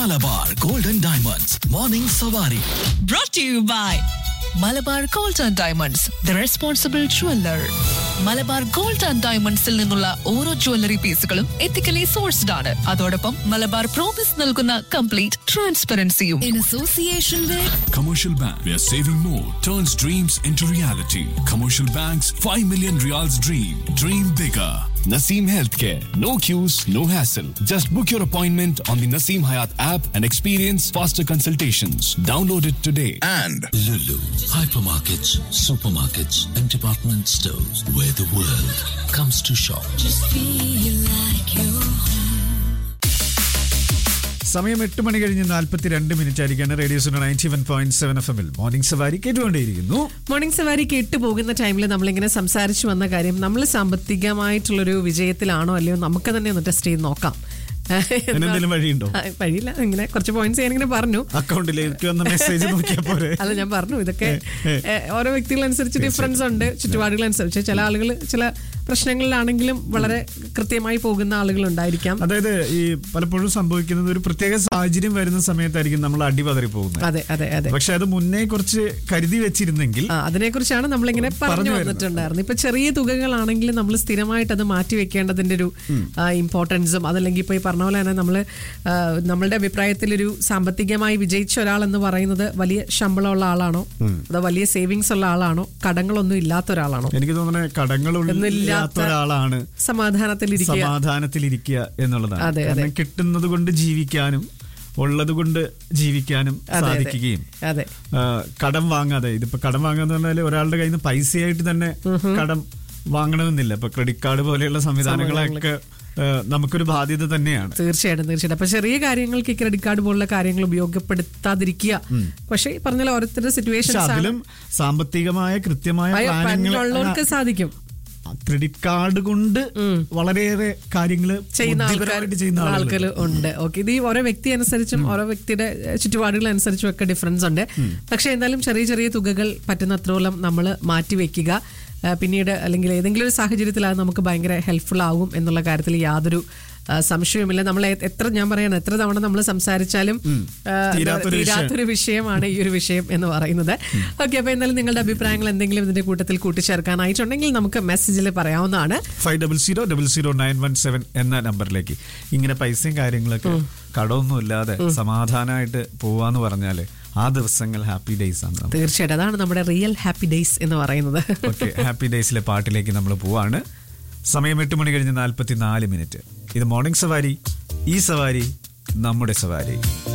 Malabar gold and diamonds morning സവാരി brought to you by Malabar gold and diamonds the responsible jeweller Malabar gold and ഡയമണ്ട്സിൽ നിന്നുള്ള ഓരോ jewellery പീസുകളും ethically sourced ആണ് അതോടൊപ്പം മലബാർ പ്രോമിസ് നൽകുന്ന കംപ്ലീറ്റ് ട്രാൻസ്പെറൻസിയും in association with Commercial Bank, where saving more turns dreams into reality. Commercial Bank's 5 million reals dream. Dream bigger. Naseem Healthcare. No queues, no hassle. Just book your appointment on the Naseem Hayat app and experience faster consultations. Download it today. and Lulu, hypermarkets, supermarkets, and department stores where the world comes to shop. സമയം എട്ട് മണി കഴിഞ്ഞ് നാൽപ്പത്തി രണ്ട് minute ആയിരിക്കാണ് radio ninety one point seven F എമ്മിൽ morning സവാരി കേട്ടുകൊണ്ടേയിരിക്കുന്നു morning സവാരി കേട്ട് പോകുന്ന ടൈമിൽ നമ്മളിങ്ങനെ സംസാരിച്ചു വന്ന കാര്യം നമ്മൾ സാമ്പത്തികമായിട്ടുള്ളൊരു വിജയത്തിലാണോ അല്ലയോ നമുക്ക് തന്നെ ഒന്ന് ടെസ്റ്റ് ചെയ്ത് നോക്കാം അതിനെന്തെങ്കിലും വഴിയുണ്ടോ ആ, വഴിയില്ല ഇങ്ങനെ കുറച്ച് പോയിന്റ്സ് ഞാനിങ്ങനെ പറഞ്ഞു അക്കൗണ്ടിലേക്ക് വന്ന മെസ്സേജ് നോക്കിയാ പോരെ അല്ല ഞാൻ പറഞ്ഞു ഇതൊക്കെ ഏ, ഓരോ വ്യക്തികളനുസരിച്ച് ഡിഫറൻസ് ഉണ്ട് ചുറ്റുപാടുകളനുസരിച്ച് ചില ആളുകൾ ചില പ്രശ്നങ്ങളിലാണെങ്കിലും വളരെ കൃത്യമായി പോകുന്ന ആളുകൾ ഉണ്ടായിരിക്കാം അതായത് ഈ പലപ്പോഴും സംഭവിക്കുന്നത് ഒരു പ്രത്യേക സാഹചര്യം വരുന്ന സമയത്തായിരിക്കും നമ്മൾ അടിപതറി പോകുന്നത് അതെ അതെ അതെ പക്ഷെ അത് മുന്നേ കുറച്ച് കരുതി വെച്ചിരുന്നെങ്കിൽ ആ അതിനെക്കുറിച്ചാണ് നമ്മളിങ്ങനെ പറഞ്ഞു പറഞ്ഞു വരുന്നത്. വന്നിട്ടുണ്ടായിരുന്നു ഇപ്പൊ ചെറിയ തുകകളാണെങ്കിൽ നമ്മൾ സ്ഥിരമായിട്ട് അത് മാറ്റി വെക്കേണ്ടതിന്റെ ഒരു ഇമ്പോർട്ടൻസും അതല്ലെങ്കിൽ ഇപ്പൊ ഈ പറഞ്ഞ പോലെ തന്നെ നമ്മൾ നമ്മളുടെ അഭിപ്രായത്തിൽ ഒരു സാമ്പത്തികമായി വിജയിച്ച ഒരാൾ എന്ന് പറയുന്നത് വലിയ ശമ്പളമുള്ള ആളാണോ അതോ വലിയ സേവിങ്സ് ഉള്ള ആളാണോ കടങ്ങളൊന്നും ഇല്ലാത്ത ഒരാളാണോ എനിക്ക് തോന്നുന്നത് കടങ്ങളില്ലാത്ത ഒരാളാണ് സമാധാനത്തിലിരിക്കുക സമാധാനത്തിലിരിക്കുക എന്നുള്ളതാണ് അതെ, അതെ. കാരണം കിട്ടുന്നത് കൊണ്ട് ജീവിക്കാനും ഉള്ളത് കൊണ്ട് ജീവിക്കാനും അതെ, അതെ. സാധിക്കുകയും അതെ ആ, കടം വാങ്ങാതെ ഇതിപ്പോ കടം വാങ്ങാന്ന് പറഞ്ഞാൽ ഒരാളുടെ കയ്യിൽ നിന്ന് പൈസയായിട്ട് തന്നെ കടം വാങ്ങണമെന്നില്ല ഇപ്പൊ ക്രെഡിറ്റ് കാർഡ് പോലെയുള്ള സംവിധാനങ്ങളൊക്കെ ആ, നമുക്കൊരു ബാധ്യത തന്നെയാണ് തീർച്ചയായിട്ടും തീർച്ചയായിട്ടും അപ്പൊ ചെറിയ കാര്യങ്ങൾക്ക് ഈ ക്രെഡിറ്റ് കാർഡ് പോലുള്ള കാര്യങ്ങൾ ഉപയോഗപ്പെടുത്താതിരിക്കുക പക്ഷേ ഈ പറഞ്ഞ ഓരോരുത്തരുടെ പക്ഷെ സിറ്റുവേഷൻസ് അതിലും സാമ്പത്തികമായ കൃത്യമായ ഉള്ളവർക്ക് സാധിക്കും ക്രെഡിറ്റ് കാർഡ് കൊണ്ട് വളരെയേറെ കാര്യങ്ങൾ ചെയ്യുന്ന ആൾക്കാർ ബുദ്ധിപരമായിട്ട് ചെയ്യുന്ന ആൾക്കാർ ആളുകൾ ഉണ്ട് ഓക്കെ ഇത് ഈ ഓരോ വ്യക്തി അനുസരിച്ചും ഓരോ വ്യക്തിയുടെ ഏഹ്, ചുറ്റുപാടുകൾ അനുസരിച്ചും ഒക്കെ ഡിഫറൻസ് ഉണ്ട് പക്ഷെ എന്തായാലും ചെറിയ ചെറിയ തുകകൾ പറ്റുന്നത്രോളം നമ്മൾ മാറ്റി വെക്കുക ഏഹ്, പിന്നീട് അല്ലെങ്കിൽ ഏതെങ്കിലും ഒരു സാഹചര്യത്തിൽ അത് നമുക്ക് ഭയങ്കര ഹെൽപ്ഫുൾ ആകും എന്നുള്ള കാര്യത്തിൽ യാതൊരു ആ, സംശയവുമില്ല നമ്മൾ എ- എത്ര ഞാൻ പറയണം എത്ര തവണ നമ്മൾ സംസാരിച്ചാലും ആ, തീരാത്തൊരു വിഷയം. തീരാത്തൊരു വിഷയമാണ് ഈ ഒരു വിഷയം എന്ന് പറയുന്നത് ഓക്കെ അപ്പൊ എന്തായാലും നിങ്ങളുടെ അഭിപ്രായങ്ങൾ എന്തെങ്കിലും ഇതിന്റെ കൂട്ടത്തിൽ കൂട്ടിച്ചേർക്കാനായിട്ടുണ്ടെങ്കിൽ നമുക്ക് മെസ്സേജിൽ പറയാവുന്നതാണ് five double zero double zero nine one seven എന്ന നമ്പറിലേക്ക് ഇങ്ങനെ പൈസയും കാര്യങ്ങളൊക്കെ കടമൊന്നും ഇല്ലാതെ സമാധാനമായിട്ട് പോവാന്ന് പറഞ്ഞാല് ആ ദിവസങ്ങൾ ഹാപ്പി ഡേയ്സ് ആണ് തീർച്ചയായിട്ടും അതാണ് നമ്മുടെ റിയൽ ഹാപ്പി ഡേയ്സ് എന്ന് പറയുന്നത് ഓക്കെ ഹാപ്പി ഡേയ്സിലെ പാട്ടിലേക്ക് നമ്മൾ പോവാണ് സമയം എട്ട് മണി കഴിഞ്ഞ് നാൽപ്പത്തി നാല് മിനിറ്റ് ഇത് മോർണിംഗ് സവാരി ഈ സവാരി നമ്മുടെ സവാരി